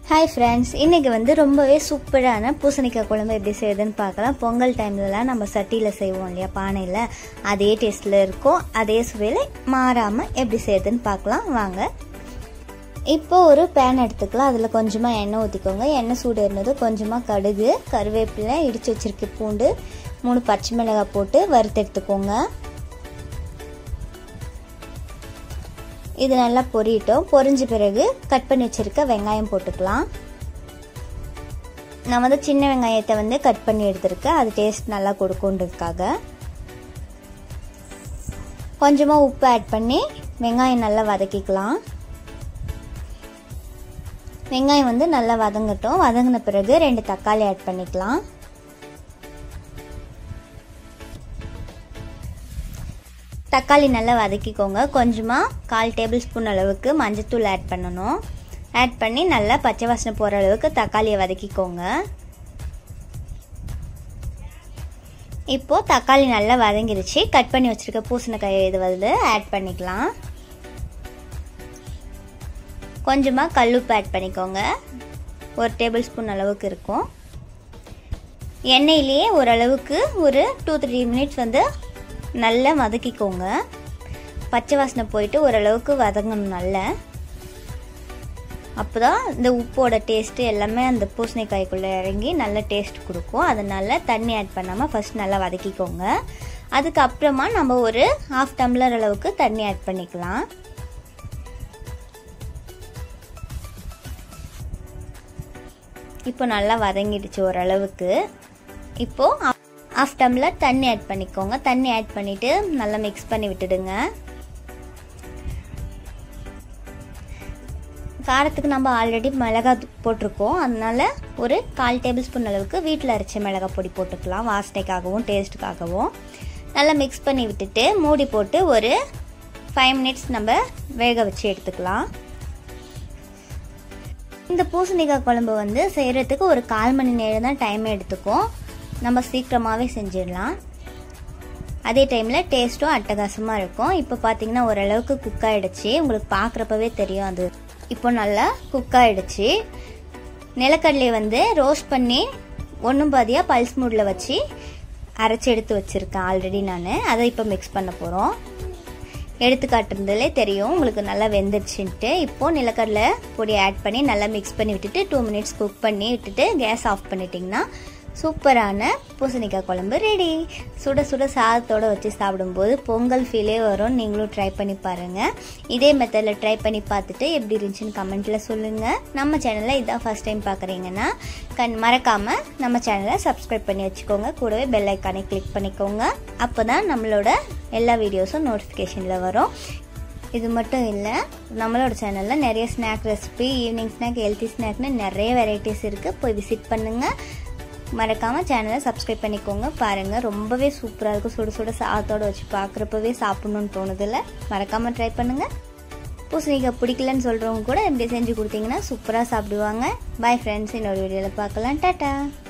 hi friends இன்றைக்கி வந்து ரொம்பவே சூப்பரான பூசணிக்காய் குழம்பு எப்படி செய்யுதுன்னு பார்க்கலாம் பொங்கல் டைம்லலாம் நம்ம சட்டியில் செய்வோம் இல்லையா பானையில் அதே டேஸ்ட்டில் இருக்கும் அதே சுவையில் மாறாமல் எப்படி செய்யுதுன்னு பார்க்கலாம் வாங்க இப்போ ஒரு பேன் எடுத்துக்கலாம் அதில் கொஞ்சமாக எண்ணெய் ஊற்றிக்கோங்க எண்ணெய் சூடு இருந்தது கொஞ்சமாக கடுகு கருவேப்பிலை இடித்து வச்சிருக்க பூண்டு மூணு பச்சை மிளகாய் போட்டு வறுத்து எடுத்துக்கோங்க இது நல்லா பொரியட்டும் பொரிஞ்ச பிறகு கட் பண்ணி வச்சுருக்க வெங்காயம் போட்டுக்கலாம் நான் வந்து சின்ன வெங்காயத்தை வந்து கட் பண்ணி எடுத்திருக்கேன் அது டேஸ்ட் நல்லா கொடுக்குன்றதுக்காக கொஞ்சமாக உப்பு ஆட் பண்ணி வெங்காயம் நல்லா வதக்கிக்கலாம் வெங்காயம் வந்து நல்லா வதங்கட்டும் வதங்கின பிறகு ரெண்டு தக்காளி ஆட் பண்ணிக்கலாம் தக்காளி நல்லா வதக்கிக்கோங்க கொஞ்சமாக கால் டேபிள் ஸ்பூன் அளவுக்கு மஞ்சத்தூள் ஆட் பண்ணணும் ஆட் பண்ணி நல்லா பச்சை வாசனை போகிற அளவுக்கு தக்காளியை வதக்கிக்கோங்க இப்போது தக்காளி நல்லா வதங்கிருச்சு கட் பண்ணி வச்சுருக்க பூசணிக்காய் இது வந்து ஆட் பண்ணிக்கலாம் கொஞ்சமாக கல்லுப்பு ஆட் பண்ணிக்கோங்க ஒரு டேபிள் ஸ்பூன் அளவுக்கு இருக்கும் எண்ணெயிலேயே ஓரளவுக்கு ஒரு டூ த்ரீ மினிட்ஸ் வந்து நல்லா வதக்கிக்கோங்க பச்சை வாசனை போயிட்டு ஓரளவுக்கு வதங்கணும் நல்லா அப்போ தான் இந்த உப்போட டேஸ்ட்டு எல்லாமே அந்த பூசணிக்காய்க்குள்ளே இறங்கி நல்ல டேஸ்ட் கொடுக்கும் அதனால் தண்ணி ஆட் பண்ணாமல் ஃபஸ்ட் நல்லா வதக்கிக்கோங்க அதுக்கப்புறமா நம்ம ஒரு ஹாஃப் டம்ளர் அளவுக்கு தண்ணி ஆட் பண்ணிக்கலாம் இப்போ நல்லா வதங்கிடுச்சு ஓரளவுக்கு இப்போது ஹாஃப் டம்ளர் தண்ணி ஆட் பண்ணிக்கோங்க தண்ணி ஆட் பண்ணிவிட்டு நல்லா மிக்ஸ் பண்ணி விட்டுடுங்க காரத்துக்கு நம்ம ஆல்ரெடி மிளகாய் போட்டிருக்கோம் அதனால ஒரு கால் டேபிள் ஸ்பூன் அளவுக்கு வீட்டில் அரைச்ச மிளகாய் பொடி போட்டுக்கலாம் வாசனைக்காகவும் டேஸ்ட்டுக்காகவும் நல்லா மிக்ஸ் பண்ணி விட்டுட்டு மூடி போட்டு ஒரு ஃபைவ் மினிட்ஸ் நம்ம வேக வச்சு எடுத்துக்கலாம் இந்த பூசணிக்காய் குழம்பு வந்து செய்கிறதுக்கு ஒரு கால் மணி நேரம் தான் டைம் எடுத்துக்கும் நம்ம சீக்கிரமாகவே செஞ்சிடலாம் அதே டைமில் டேஸ்ட்டும் அட்டகாசமாக இருக்கும் இப்போ பார்த்தீங்கன்னா ஓரளவுக்கு குக் ஆகிடுச்சு உங்களுக்கு பார்க்குறப்பவே தெரியும் அது இப்போ நல்லா குக் ஆகிடுச்சு நிலக்கடலை வந்து ரோஸ்ட் பண்ணி ஒன்றும் பாதியாக பல்ஸ் மூடில் வச்சு அரைச்சி எடுத்து வச்சுருக்கேன் ஆல்ரெடி நான் அதை இப்போ மிக்ஸ் பண்ண போகிறோம் எடுத்து காட்டுறதுலே தெரியும் உங்களுக்கு நல்லா வெந்துருச்சுன்ட்டு இப்போது நிலக்கடலை பொடி ஆட் பண்ணி நல்லா மிக்ஸ் பண்ணி விட்டுட்டு டூ மினிட்ஸ் குக் பண்ணி விட்டுட்டு கேஸ் ஆஃப் பண்ணிட்டிங்கன்னா சூப்பரான பூசணிக்காய் குழம்பு ரெடி சுட சுட சாதத்தோடு வச்சு சாப்பிடும்போது பொங்கல் ஃபீலே வரும் நீங்களும் ட்ரை பண்ணி பாருங்கள் இதே மெத்தடில் ட்ரை பண்ணி பார்த்துட்டு எப்படி இருந்துச்சுன்னு கமெண்ட்டில் சொல்லுங்கள் நம்ம சேனலில் இதான் ஃபஸ்ட் டைம் பார்க்குறீங்கன்னா கண் மறக்காமல் நம்ம சேனலை சப்ஸ்கிரைப் பண்ணி வச்சுக்கோங்க கூடவே பெல் ஐக்கானை கிளிக் பண்ணிக்கோங்க அப்போ தான் நம்மளோட எல்லா வீடியோஸும் நோட்டிஃபிகேஷனில் வரும் இது மட்டும் இல்லை நம்மளோட சேனலில் நிறைய snack recipe evening snack healthy ஸ்நாக்னு நிறைய வெரைட்டிஸ் இருக்குது போய் விசிட் பண்ணுங்கள் மறக்காமல் சேனலை சப்ஸ்கிரைப் பண்ணிக்கோங்க பாருங்கள் ரொம்பவே சூப்பராக இருக்கும் சுட சுட சாதத்தோடு வச்சு பார்க்குறப்பவே சாப்பிட்ணுன்னு தோணுதில்ல மறக்காமல் ட்ரை பண்ணுங்கள் பூசணிக்காய் பிடிக்கலன்னு சொல்கிறவங்க கூட இப்படி செஞ்சு கொடுத்தீங்கன்னா சூப்பராக சாப்பிடுவாங்க பாய் ஃப்ரெண்ட்ஸ் இன்னொரு வீடியோவில் பார்க்கலாம் டாட்டா